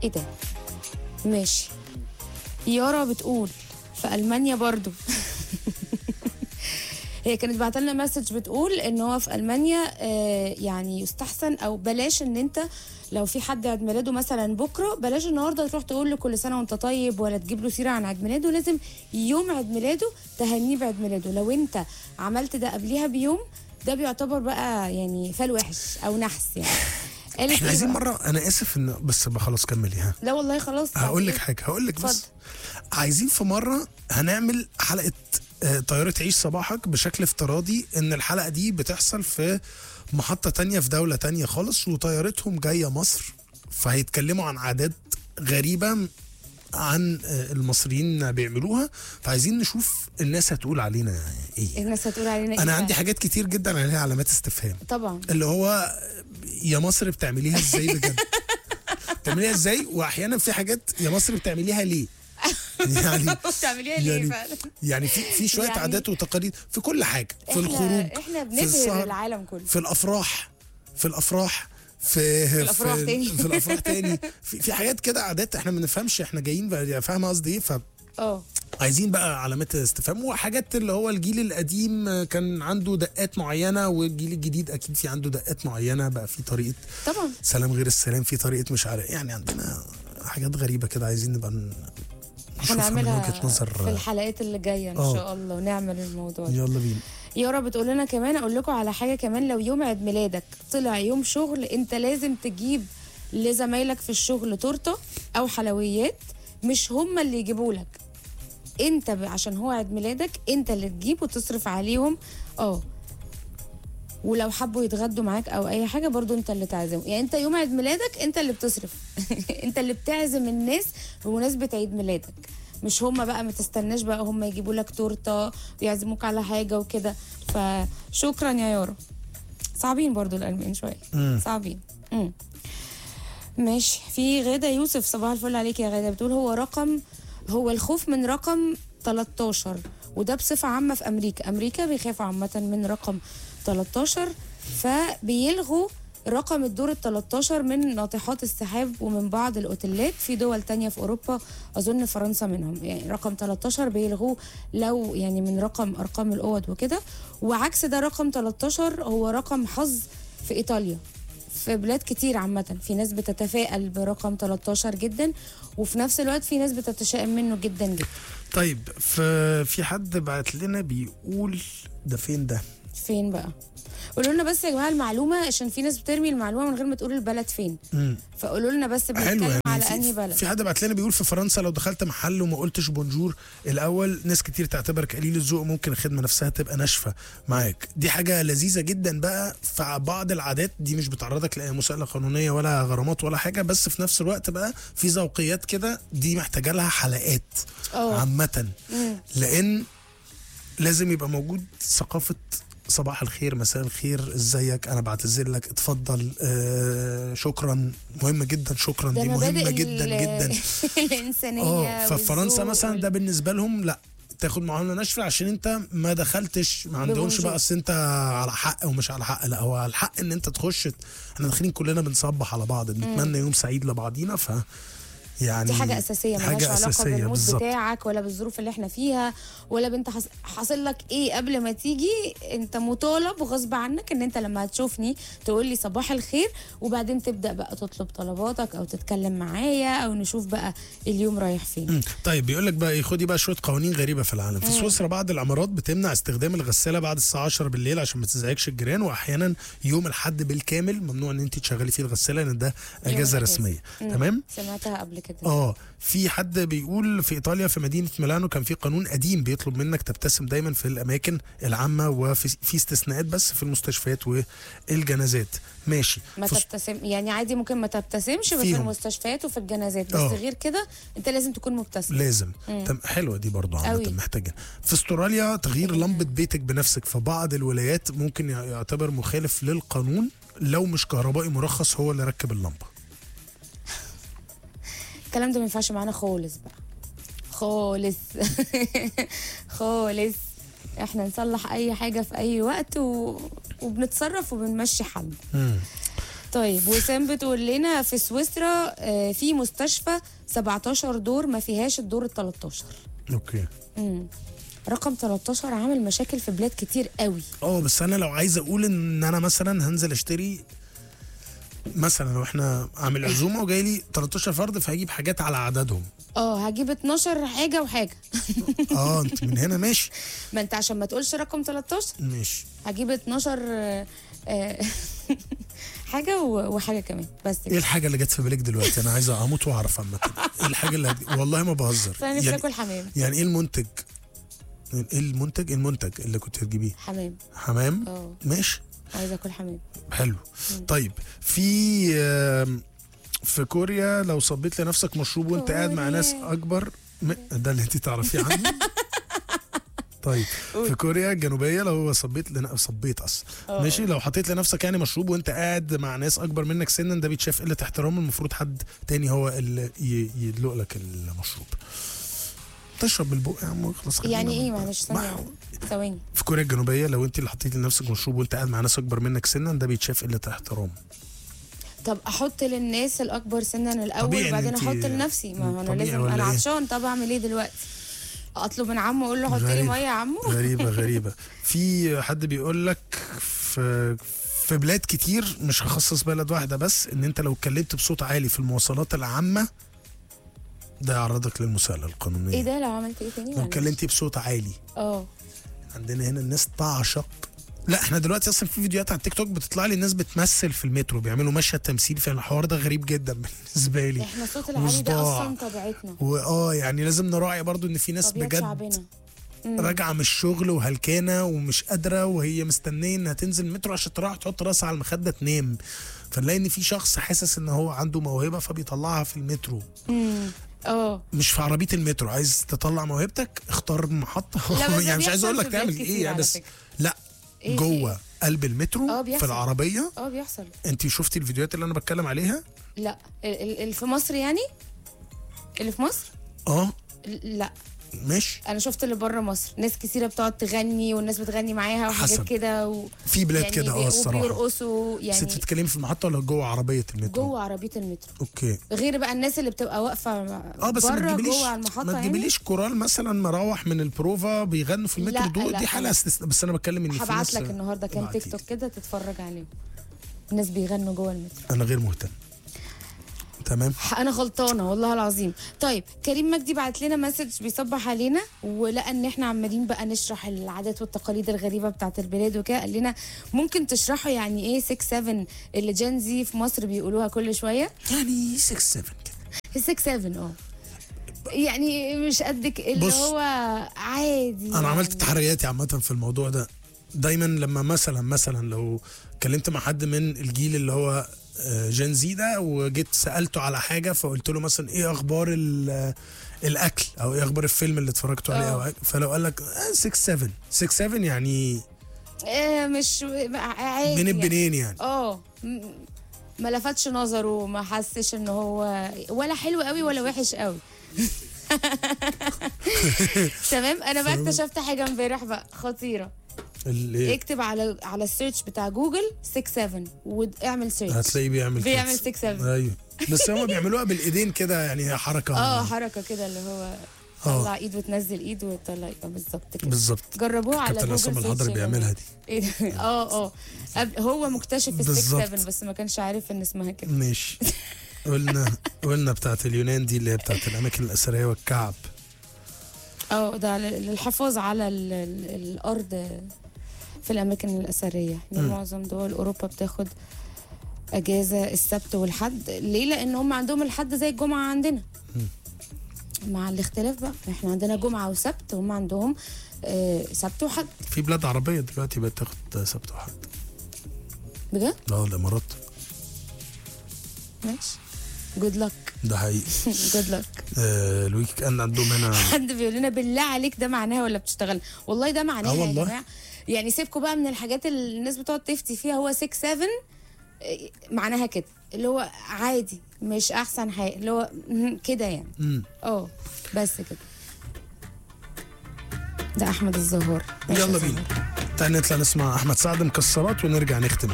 ايه ده ماشي يارا بتقول في المانيا برضو هي كانت بعت لنا مسج بتقول ان هو في المانيا آه يعني يستحسن او بلاش ان انت لو في حد عيد ميلاده مثلا بكره بلاش النهارده تروح تقول له كل سنه وانت طيب ولا تجيب له سيره عن عيد ميلاده لازم يوم عيد ميلاده تهنيه بعيد ميلاده لو انت عملت ده قبليها بيوم ده بيعتبر بقى يعني فال وحش او نحس يعني قالت احنا إيه عايزين بقى؟ مره انا اسف ان بس بقى خلاص كملي ها لا والله خلاص هقول لك بعد حاجه هقول لك بس اتفضل. عايزين في مره هنعمل حلقه آه، طياره عيش صباحك بشكل افتراضي ان الحلقه دي بتحصل في محطه تانية في دوله تانية خالص وطيارتهم جايه مصر فهيتكلموا عن عادات غريبه عن آه، المصريين بيعملوها فعايزين نشوف الناس هتقول علينا ايه الناس هتقول علينا انا إيه عندي بقى؟ حاجات كتير جدا عليها علامات استفهام طبعا اللي هو يا مصر بتعمليها ازاي بجد بتعمليها ازاي واحيانا في حاجات يا مصر بتعمليها ليه يعني بتعمليها ليه يعني فعلا يعني في في شويه يعني- عادات وتقاليد في كل حاجه في احنا الخروج احنا في بنبهر السهر العالم كله في الافراح في الافراح في في الأفراح تاني. في الافراح تاني في, في حاجات كده عادات احنا ما بنفهمش احنا جايين بقى فاهمه قصدي ايه اه فعايزين بقى علامات استفهام وحاجات اللي هو الجيل القديم كان عنده دقات معينه والجيل الجديد اكيد في عنده دقات معينه بقى في طريقه طبعا سلام غير السلام في طريقه مش عارف يعني عندنا حاجات غريبه كده عايزين نبقى ن- نشوفها من هنعملها وجهه نظر في الحلقات اللي جايه ان آه. شاء الله ونعمل الموضوع ده يلا بينا يارا بتقول لنا كمان اقول لكم على حاجه كمان لو يوم عيد ميلادك طلع يوم شغل انت لازم تجيب لزمايلك في الشغل تورته او حلويات مش هم اللي يجيبوا لك انت ب... عشان هو عيد ميلادك انت اللي تجيب وتصرف عليهم اه ولو حبوا يتغدوا معاك او اي حاجه برضو انت اللي تعزم يعني انت يوم عيد ميلادك انت اللي بتصرف انت اللي بتعزم الناس بمناسبه عيد ميلادك مش هما بقى ما تستناش بقى هما يجيبوا لك تورته ويعزموك على حاجه وكده فشكرا يا يارا صعبين برضو الالمان شويه صعبين مم. ماشي في غادة يوسف صباح الفل عليك يا غادة بتقول هو رقم هو الخوف من رقم 13 وده بصفة عامة في أمريكا أمريكا بيخافوا عامة من رقم 13 فبيلغوا رقم الدور ال 13 من ناطحات السحاب ومن بعض الاوتيلات في دول تانية في اوروبا اظن فرنسا منهم يعني رقم 13 بيلغوه لو يعني من رقم ارقام الاوض وكده وعكس ده رقم 13 هو رقم حظ في ايطاليا في بلاد كتير عامة في ناس بتتفائل برقم 13 جدا وفي نفس الوقت في ناس بتتشائم منه جدا جدا طيب في في حد بعت لنا بيقول ده فين ده فين بقى قولوا لنا بس يا جماعه المعلومه عشان في ناس بترمي المعلومه من غير ما تقول البلد فين مم. فقولوا لنا بس حلو بنتكلم يعني على في, انهي بلد في حد بعت لنا بيقول في فرنسا لو دخلت محل وما قلتش بونجور الاول ناس كتير تعتبرك قليل الذوق ممكن الخدمه نفسها تبقى ناشفه معاك دي حاجه لذيذه جدا بقى فبعض العادات دي مش بتعرضك لاي مساءله قانونيه ولا غرامات ولا حاجه بس في نفس الوقت بقى في ذوقيات كده دي محتاجه لها حلقات اه عامه لان لازم يبقى موجود ثقافه صباح الخير مساء الخير ازيك انا بعتذر لك اتفضل آه شكرا مهم جدا شكرا ده دي مبادئ مهمه ال- جدا جدا الانسانيه اه ففرنسا والذوق مثلا وال- ده بالنسبه لهم لا تاخد معامله ناشفه عشان انت ما دخلتش ما عندهمش ببونجور. بقى اصل انت على حق ومش على حق لا هو على الحق ان انت تخش احنا داخلين كلنا بنصبح على بعض بنتمنى يوم سعيد لبعضينا ف يعني دي حاجة أساسية ملهاش حاجه علاقة اساسيه بالمود بالظبط بتاعك ولا بالظروف اللي احنا فيها ولا بنت حص... حاصل لك ايه قبل ما تيجي انت مطالب غصب عنك ان انت لما هتشوفني تقول لي صباح الخير وبعدين تبدأ بقى تطلب طلباتك او تتكلم معايا او نشوف بقى اليوم رايح فين مم. طيب بيقول لك بقى ايه خدي بقى شويه قوانين غريبه في العالم في سويسرا بعض العمارات بتمنع استخدام الغساله بعد الساعه 10 بالليل عشان ما تزعجش الجيران واحيانا يوم الحد بالكامل ممنوع ان انت تشغلي فيه الغساله لان ده اجازه الأجازة. رسميه مم. تمام سمعتها قبل كده اه في حد بيقول في ايطاليا في مدينه ميلانو كان في قانون قديم بيطلب منك تبتسم دايما في الاماكن العامه وفي في استثناءات بس في المستشفيات والجنازات ماشي ما في تبتسم يعني عادي ممكن ما تبتسمش في فيهم. المستشفيات وفي الجنازات بس آه. غير كده انت لازم تكون مبتسم لازم تم حلوه دي برضو عامه أوي. محتاجه في استراليا تغيير لمبه بيتك بنفسك في بعض الولايات ممكن يعتبر مخالف للقانون لو مش كهربائي مرخص هو اللي ركب اللمبه الكلام ده ما ينفعش معانا خالص بقى خالص خالص احنا نصلح اي حاجه في اي وقت و... وبنتصرف وبنمشي حل مم. طيب وسام بتقول لنا في سويسرا آه، في مستشفى 17 دور ما فيهاش الدور ال 13 اوكي مم. رقم 13 عامل مشاكل في بلاد كتير قوي اه بس انا لو عايز اقول ان انا مثلا هنزل اشتري مثلا لو احنا عامل عزومه وجاي لي 13 فرد فهجيب حاجات على عددهم اه هجيب 12 حاجه وحاجه اه انت من هنا ماشي ما انت عشان ما تقولش رقم 13 ماشي هجيب 12 آه، آه، حاجه و- وحاجه كمان بس ايه كده الحاجه اللي جت في بالك دلوقتي انا عايز اموت واعرف عامه ايه الحاجه اللي هت... والله ما بهزر فانا نفسي يعني, اكل حمام يعني ايه المنتج ايه المنتج المنتج اللي كنت هتجيبيه حمام حمام اه ماشي عايزه اكل حمام حلو طيب في آم، في كوريا لو صبيت لنفسك مشروب وانت قاعد مع ناس كوريا. اكبر م- ده اللي انت تعرفيه عني طيب في كوريا الجنوبيه لو صبيت لنا صبيت اصلا اه. ماشي لو حطيت لنفسك يعني مشروب وانت قاعد مع ناس اكبر منك سنا ده بيتشاف قله احترام المفروض حد تاني هو اللي ي- يدلق لك المشروب تشرب بالبق يا عم خلاص خلينا يعني ايه بالبق. معلش ما ثانيه هو- ثواني في كوريا الجنوبيه لو انت اللي حطيتي لنفسك مشروب وانت قاعد مع ناس اكبر منك سنا ده بيتشاف قله احترام طب احط للناس الاكبر سنا الاول طبيعي إن وبعدين انتي- احط لنفسي ما هو انا طبيعي لازم ولا انا إيه؟ عطشان طب اعمل ايه دلوقتي اطلب من عمو اقول له حط لي غريب. ميه يا عمو غريبة غريبة في حد بيقول لك في في بلاد كتير مش هخصص بلد واحدة بس ان انت لو اتكلمت بصوت عالي في المواصلات العامة ده يعرضك للمساءلة القانونية ايه ده لو عملت ايه تاني لو معلش. اتكلمتي بصوت عالي اه عندنا هنا الناس تعشق لا احنا دلوقتي اصلا في فيديوهات على التيك توك بتطلع لي ناس بتمثل في المترو بيعملوا مشهد تمثيل في الحوار ده غريب جدا بالنسبه لي احنا الصوت العالي ده وصداع. اصلا طبيعتنا واه يعني لازم نراعي برضو ان في ناس طبيعه بجد شعبنا مم. راجعه من الشغل وهلكانه ومش قادره وهي مستنيه انها تنزل المترو عشان تروح تحط راسها على المخده تنام فنلاقي ان في شخص حاسس ان هو عنده موهبه فبيطلعها في المترو مم. اه مش في عربيه المترو عايز تطلع موهبتك اختار محطه لا، بس ده يعني مش عايز بيحصل اقول لك في بلاد تعمل كتير ايه يعني على بس فكرة. لا إيه جوه قلب المترو اه في بيحصل. العربيه اه بيحصل انت شفتي الفيديوهات اللي انا بتكلم عليها لا ال- ال- اللي في مصر يعني اللي في مصر اه ل- لا مش انا شفت اللي بره مصر ناس كثيره بتقعد تغني والناس بتغني معاها وحاجات حسب. كده و... في بلاد يعني كده بي- اه الصراحه وبيرقصوا بس يعني انت بتتكلمي في المحطه ولا جوه عربيه المترو جوه عربيه المترو اوكي غير بقى الناس اللي بتبقى واقفه اه بس ما بره تجيبليش جوه على المحطه ما يعني تجيبليش كورال مثلا مروح من البروفا بيغنوا في المترو لا، دول لا، دي حاله لا. استثناء بس انا بتكلم ان في هبعت ناس لك النهارده كام تيك ابعتيلي. توك كده تتفرج عليهم الناس بيغنوا جوه المترو انا غير مهتم تمام انا غلطانه والله العظيم طيب كريم مجدي بعت لنا مسج بيصبح علينا ولقى ان احنا عمالين بقى نشرح العادات والتقاليد الغريبه بتاعت البلاد وكده قال لنا ممكن تشرحوا يعني ايه 6 7 اللي جين زي في مصر بيقولوها كل شويه يعني 6 7 كده 6 7 اه يعني مش قدك اللي بص، هو عادي انا عملت يعني. تحرياتي عامه في الموضوع ده دايما لما مثلا مثلا لو اتكلمت مع حد من الجيل اللي هو آه، جين زي ده وجيت سالته على حاجه فقلت له مثلا ايه اخبار ال- الاكل او ايه اخبار الفيلم اللي اتفرجتوا عليه اه. او فلو قال لك 6 7 6 7 يعني آه مش عادي بين يعني. البنين يعني اه م- ما لفتش نظره ما حسش ان هو ولا حلو قوي ولا وحش قوي تمام انا بقى اكتشفت حاجه امبارح بقى خطيره ال- إيه؟ اكتب على على السيرش بتاع جوجل 6 7 واعمل سيرش هتلاقيه بيعمل كده. بيعمل 6 7 ايوه بس هم بيعملوها بالايدين كده يعني هي حركه اه حركه كده اللي هو اه. طلع ايد وتنزل ايد وتطلع ايد آه، بالظبط كده بالظبط جربوها على كابتن جوجل عصام سيرش الحضري يا بيعملها جماعة. دي ايه ده؟ اه اه قبل- هو مكتشف ال 6 بالظبط. 7 بس ما كانش عارف ان اسمها كده ماشي قلنا قلنا بتاعت اليونان دي اللي هي بتاعت الاماكن الاثريه والكعب اه ده ل- للحفاظ على ال ال الارض في الاماكن الاثريه يعني مم. معظم دول اوروبا بتاخد اجازه السبت والحد ليه لان هم عندهم الحد زي الجمعه عندنا مع الاختلاف بقى احنا عندنا جمعه وسبت وهم عندهم آه، سبت وحد في بلاد عربيه دلوقتي بقت تاخد سبت وحد بجد اه الامارات ماشي جود لك ده حقيقي جود لك آه الويك اند عندهم هنا حد بيقول لنا بالله عليك ده معناها ولا بتشتغل والله ده معناها آه يا والله. جماعه يعني سيبكم بقى من الحاجات اللي الناس بتقعد تفتي فيها هو 6 7 إيه، معناها كده اللي هو عادي مش احسن حاجه اللي هو مهم، كده يعني مم. اه بس كده ده احمد الزهار ماشي يا يلا زهار. بينا تعالى نطلع نسمع احمد سعد مكسرات ونرجع نختم